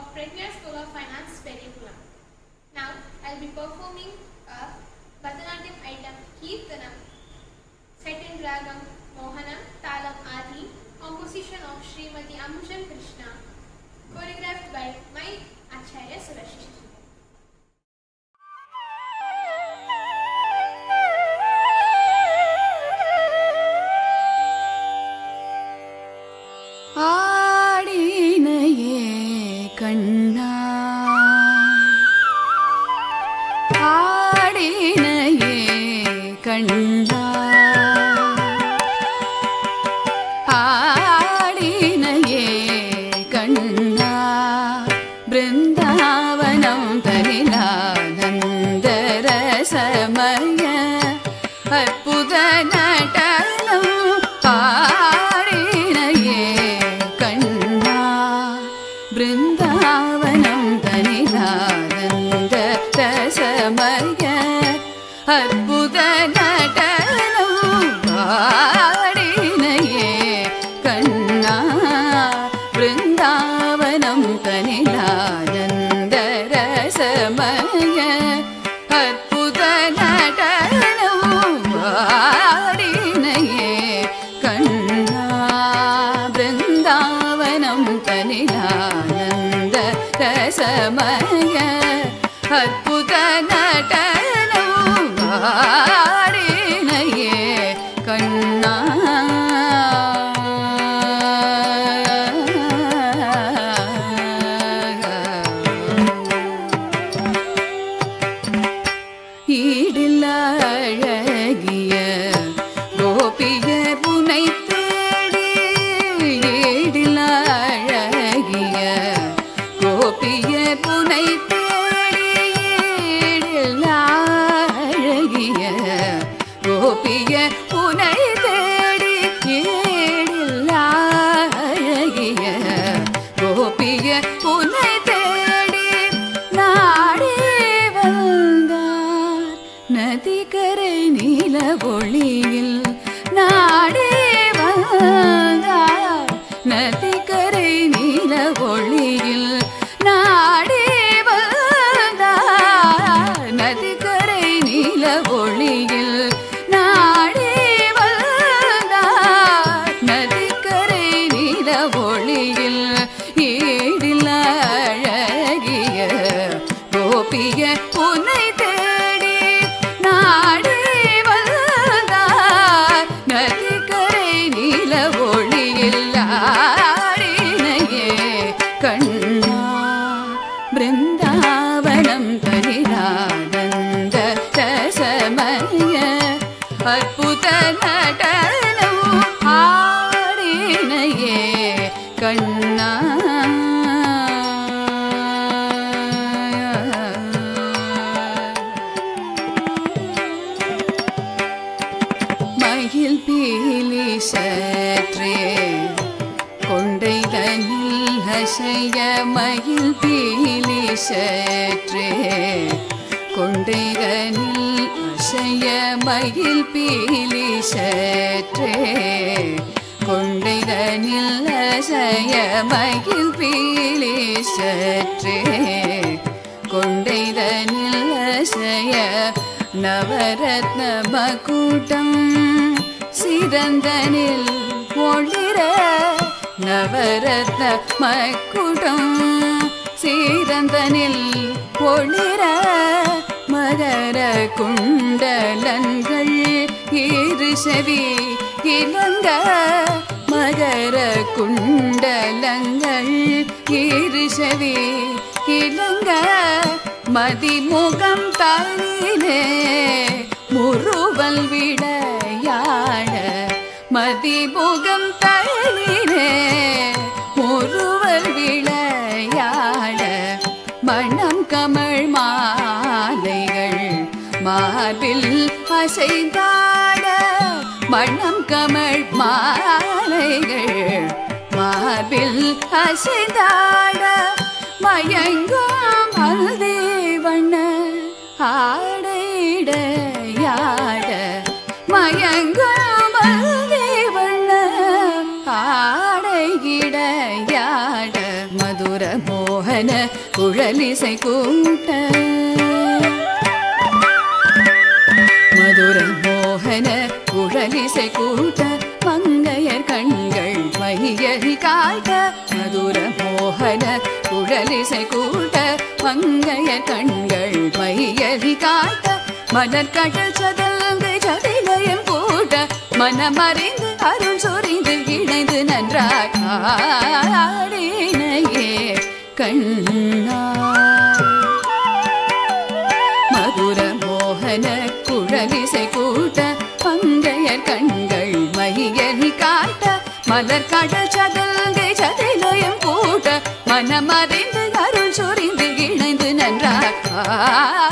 of Pragya School of Finance, Perikulam. Now, I'll be performing a Bharatanatyam item Kirtanam, set in Ragam Mohanam, Talam Adi, composition of Srimati Ambujan Krishna, choreographed by my Acharya Surashishri. ஆடினையே கண்ணா ஆடினையே கண்ணா ஆடினையே கண்ணா பிருந்தாவனம் தனிலானந்தரசமய அற்புத நடனம் ஆடினையே கண்ணா பிருந்தாவனம் தனிலானந்த ரசமய அற்புத நடனம் ஆடினையே கண்ணா பிருந்தாவனம் தனிலானந்த ரசமய அற்புத நடனம் ஆடினையே கண்ணா பிருந்தாவனம் தனிலானந்த ரசமய அற்புத நடனம் ஆடினையே கண்ணா ஈடில்ல அழகிய கோபியர் புனை தேடி ஈடில்ல அழகிய கோபியர் புனை தேடி ஈடில்ல அழகிய கோபிய புனை தேடி ஈடில்ல அழகிய கோபிய புனை தேடி நாடி வந்தார் நதிக்கரை நீல ஒளியில் நாடி வந்தார் நதிக்கரை நீல ஒளியில் நாடி வந்தார் நதிக்கரை நீல ஒளியில் நாடி வந்தார் நதிக்கரை நீல ஒளியில் ஈடில் அழகிய கோபிய உன்னை தேடி நாடி வந்தார் நதிக்கரை நீல ஒளியில் ஆடினையே கண்ணா பிருந்தாவனம் தனிரானந்த ரசமய அற்புத நடனம் ஆடினையே கண்ணா மயில் பீலி சற்றே கொண்டைதனில் அசைய மயில் பீலி சற்றே கொண்டைதனில் அசைய மயில் பீலி சற்றே கொண்டைதனில் அசைய மயில் பீலி சற்றே கொண்டைதனில் அசைய நவரத்ன மகுடம் சிறந்தனில் ஒளிர நவரத்ன மகுடம் சீரந்தனில் ஒளிர மகர குண்டலன்கள் இரு செவி இலங்க மகர குண்டலங்கள் இரு செவி இலங்க மதிமுகம் தாயிலே முருவல் விடையாட மதிமுகம் தாயிலே முருவல் விளையாட மணம் கமழ் மாலைகள் மார்பில் அசைந்தாட மணம் கமழ் மாலைகள் மார்பில் அசைந்தாட மயங்கும் அல்தேவண்ண ஆடைடையாட மயங்கும் அல்தேவண்ண ஆடையிடையாட மதுர மோகன குழலிசை கூட்ட மதுர மோகன குழலிசை கூட்ட மங்கையர் கண்கள் மையறி காட்ட மதுர மோகன குழலிசை கூட்ட மங்கையர் கண்கள் மையறி காட்ட மலர் கடல் சதங்கை சதிலயம் கூட்ட மனமறிந்து அருள் சொரிந்து இணைந்து நன்றாய் ஆடினையே கண்ணா மதுர மோகன குழலிசை கூட்ட பங்கையர் கண்கள் மையறி காட்ட மலர் கடல் சதங்கை சதிலயம் கூட்ட மனமறிந்து அருள் சொரிந்து இணைந்து நன்றாய்